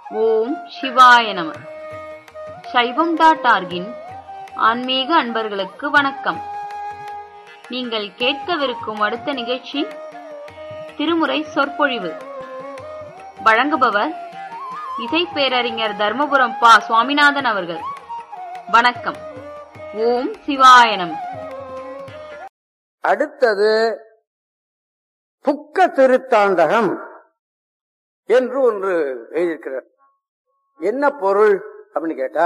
ஓம் சிவாய நம சைவம் டாட் ஆர்கின் ஆன்மீக அன்பர்களுக்கு வணக்கம் நீங்கள் கேட்கவிருக்கும் அடுத்த நிகழ்ச்சி திருமுறை சொற்பொழிவு வழங்குபவர் இசை பேரறிஞர் தர்மபுரம் பா சுவாமிநாதன் அவர்கள் வணக்கம் ஓம் சிவாய நம அடுத்தது புக்க திருத்தாண்டகம் என்று ஒன்று எழுதியிருக்கிறார் என்ன பொருள் அப்படின்னு கேட்டா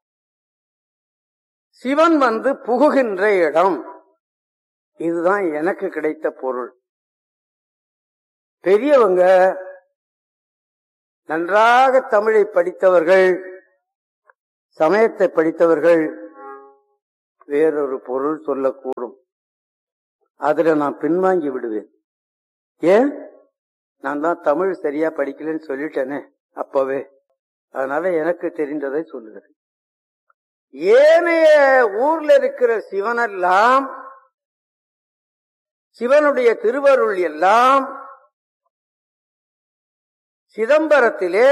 சிவன் வந்து புகுகின்ற இடம் இதுதான் எனக்கு கிடைத்த பொருள் பெரியவங்க நன்றாக தமிழை படித்தவர்கள் சமயத்தை படித்தவர்கள் வேறொரு பொருள் சொல்லக்கூடும் அதுல நான் பின்வாங்கி விடுவேன் ஏன் நான் தான் தமிழ் சரியா படிக்கலன்னு சொல்லிட்டேனே அப்பவே அதனால எனக்கு தெரிந்ததை சொல்லுகிறேன் ஏனைய ஊர்ல இருக்கிற சிவனெல்லாம் சிவனுடைய திருவருள் எல்லாம் சிதம்பரத்திலே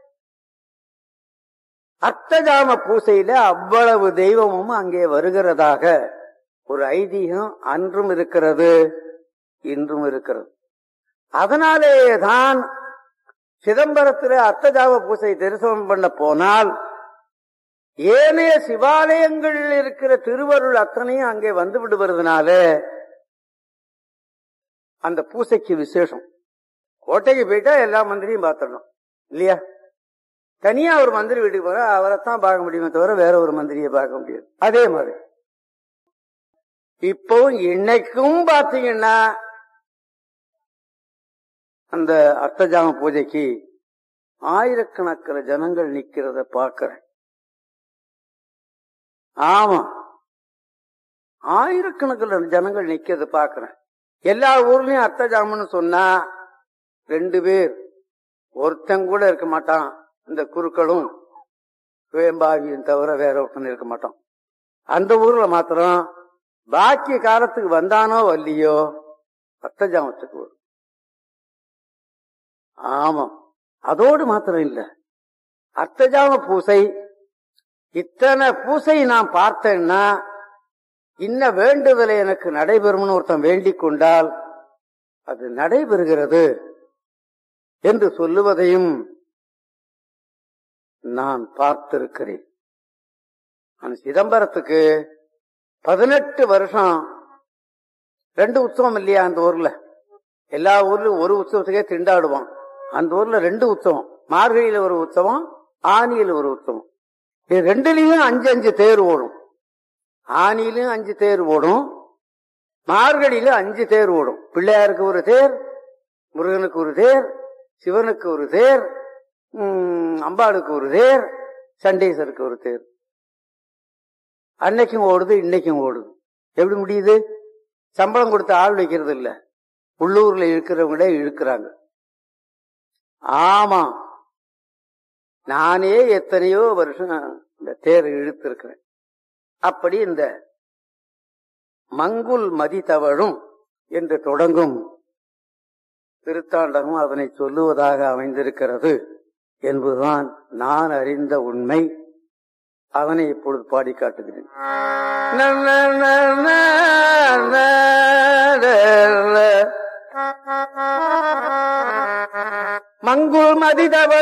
அர்த்தஜாம பூசையில அவ்வளவு தெய்வமும் அங்கே வருகிறதாக ஒரு ஐதீகம் அன்றும் இருக்கிறது இன்றும் இருக்கிறது அதனாலேதான் சிதம்பரத்தில் அர்த்தஜாம பூசை தரிசனம் பண்ண போனால் ஏனைய சிவாலயங்களில் இருக்கிற திருவருள் அத்தனையும் அங்கே வந்து விடுவதனால அந்த பூசைக்கு விசேஷம் கோட்டைக்கு போயிட்டா எல்லா மந்திரியும் பார்த்துடணும் இல்லையா தனியா ஒரு மந்திரி வீட்டுக்கு போற அவரைத்தான் பார்க்க முடியுமே தவிர வேற ஒரு மந்திரியை பார்க்க முடியாது அதே மாதிரி இப்போ இன்னைக்கும் பாத்தீங்கன்னா அந்த அர்த்தஜாம பூஜைக்கு ஆயிரக்கணக்கில் ஜனங்கள் நிக்கிறத பாக்கிறேன் ஆமா ஆயிரக்கணக்கில் ஜனங்கள் நிக்கிறத பாக்கிறேன் எல்லா ஊர்லயும் அர்த்தஜாமன்னு சொன்னா ரெண்டு பேர் ஒருத்தன் கூட இருக்க மாட்டான் இந்த குருக்களும் வேம்பாவியும் தவிர வேற ஒருத்தன் இருக்க மாட்டான் அந்த ஊர்ல மாத்திரம் பாக்கிய காலத்துக்கு வந்தானோ வரலையோ அர்த்தஜாமத்துக்கு வரும் ஆமா அதோடு மாத்திரம் இல்ல அர்த்தஜாம பூசை இத்தனை பூசை நான் பார்த்தேன்னா இன்ன வேண்டுதலை எனக்கு நடைபெறும்னு ஒருத்தன் வேண்டிக் கொண்டால் அது நடைபெறுகிறது என்று சொல்லுவதையும் நான் பார்த்திருக்கிறேன் அந்த சிதம்பரத்துக்கு பதினெட்டு வருஷம் ரெண்டு உற்சவம் இல்லையா அந்த ஊர்ல எல்லா ஊர்லயும் ஒரு உற்சவத்துக்கே திண்டாடுவான் அந்த ஊர்ல ரெண்டு உற்சவம் மார்கழியில ஒரு உற்சவம் ஆனியில ஒரு உற்சவம் இது ரெண்டுலயும் அஞ்சு அஞ்சு தேர் ஓடும் ஆனியிலும் அஞ்சு தேர் ஓடும் மார்கழியில அஞ்சு தேர் ஓடும் பிள்ளையாருக்கு ஒரு தேர் முருகனுக்கு ஒரு தேர் சிவனுக்கு ஒரு தேர் அம்பாளுக்கு ஒரு தேர் சண்டேசருக்கு ஒரு தேர் அன்னைக்கும் ஓடுது இன்னைக்கும் ஓடுது எப்படி முடியுது சம்பளம் கொடுத்து ஆள் வைக்கிறது இல்ல உள்ளூர்ல இருக்கிறவங்களே இழுக்கிறாங்க ஆமா நானே எத்தனையோ வருஷம் இந்த தேர் இழுத்திருக்கிறேன் அப்படி இந்த மங்குல் மதி தவழும் என்று தொடங்கும் திருத்தாண்டகம் அதனை சொல்லுவதாக அமைந்திருக்கிறது என்பதுதான் நான் அறிந்த உண்மை அதனை இப்பொழுது பாடி காட்டுகிறேன் மங்குள் மதிதவ